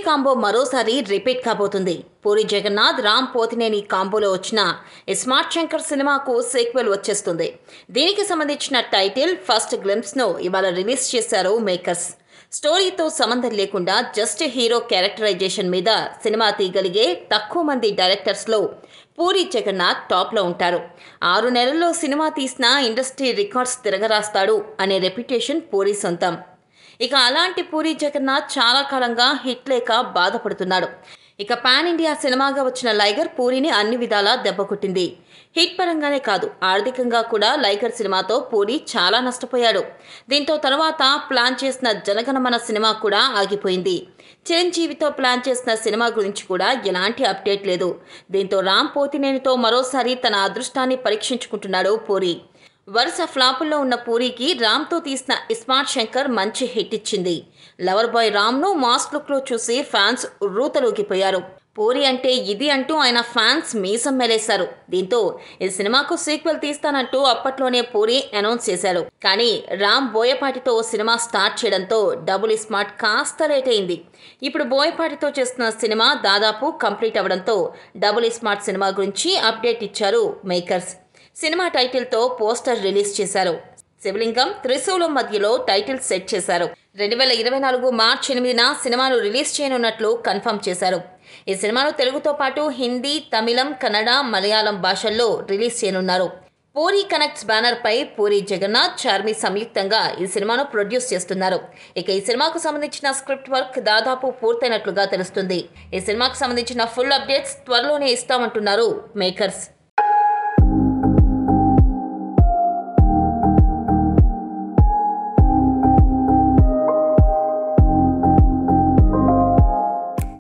combo మరోసారి repeat కాబోతుంది పూరి జగన్నాథ్ రామ్ పోతినేని కాంబోలో వచ్చిన స్మార్ట్ శంకర్ సినిమాకు సీక్వెల్ వచ్చేస్తుంది దీనికి సంబంధించిన టైటిల్ ఫస్ట్ గ్లింప్స్ను ఇవాళ రిలీజ్ చేశారు మేకర్స్ స్టోరీతో సంబంధం లేకుండా జస్ట్ హీరో క్యారెక్టరైజేషన్ మీద సినిమా తీయగలిగే తక్కువ మంది డైరెక్టర్స్లో పూరి జగన్నాథ్ టాప్లో ఉంటారు ఆరు నెలల్లో సినిమా తీసిన ఇండస్ట్రీ రికార్డ్స్ తిరగరాస్తాడు అనే రెప్యుటేషన్ పూరి సొంతం ఇక అలాంటి పూరి జగన్నాథ్ చాలా కాలంగా హిట్ లేక బాధపడుతున్నాడు ఇక పాన్ ఇండియా సినిమాగా వచ్చిన లైగర్ పూరిని అన్ని విధాలా దెబ్బకొట్టింది హిట్ పరంగానే కాదు ఆర్థికంగా కూడా లైగర్ సినిమాతో పూరి చాలా నష్టపోయాడు దీంతో తర్వాత ప్లాన్ చేసిన జనగణమన సినిమా కూడా ఆగిపోయింది చిరంజీవితో ప్లాన్ చేసిన సినిమా గురించి కూడా ఎలాంటి అప్డేట్ లేదు దీంతో రామ్ పోతినేనితో మరోసారి తన అదృష్టాన్ని పరీక్షించుకుంటున్నాడు పూరి వరుస ఫ్లాపుల్లో ఉన్న పూరికి రామ్తో తీసిన ఇస్మార్ట్ శంకర్ మంచి హిట్ ఇచ్చింది లవర్ బాయ్ రామ్ను మాస్ లుక్లో చూసి ఫ్యాన్స్ ఉర్రూతలూగిపోయారు పూరి అంటే ఇది అంటూ ఆయన ఫ్యాన్స్ మీసం మెలేశారు దీంతో ఈ సినిమాకు సీక్వెల్ తీస్తానంటూ అప్పట్లోనే పూరి అనౌన్స్ చేశారు కానీ రామ్ బోయపాటితో సినిమా స్టార్ట్ చేయడంతో డబుల్ స్మార్ట్ కాస్త లేట్ అయింది ఇప్పుడు బోయపాటితో చేస్తున్న సినిమా దాదాపు కంప్లీట్ అవడంతో డబుల్ స్మార్ట్ సినిమా గురించి అప్డేట్ ఇచ్చారు మేకర్స్ సినిమా టైటిల్తో పోస్టర్ రిలీజ్ చేశారు శివలింగం త్రిశూలం మధ్యలో టైటిల్ సెట్ చేశారు రెండు వేల ఇరవై నాలుగు మార్చి ఎనిమిదిన సినిమాను రిలీజ్ చేయనున్నట్లు కన్ఫర్మ్ చేశారు ఈ సినిమాను తెలుగుతో పాటు హిందీ తమిళం కన్నడ మలయాళం భాషల్లో రిలీజ్ చేయనున్నారు పూరి కనెక్ట్స్ బ్యానర్ పై పూరి జగన్నాథ్ చార్మి సంయుక్తంగా ఈ సినిమాను ప్రొడ్యూస్ చేస్తున్నారు ఇక ఈ సినిమాకు సంబంధించిన స్క్రిప్ట్ వర్క్ దాదాపు పూర్తయినట్లుగా తెలుస్తుంది ఈ సినిమాకు సంబంధించిన ఫుల్ అప్డేట్స్ త్వరలోనే ఇస్తామంటున్నారు మేకర్స్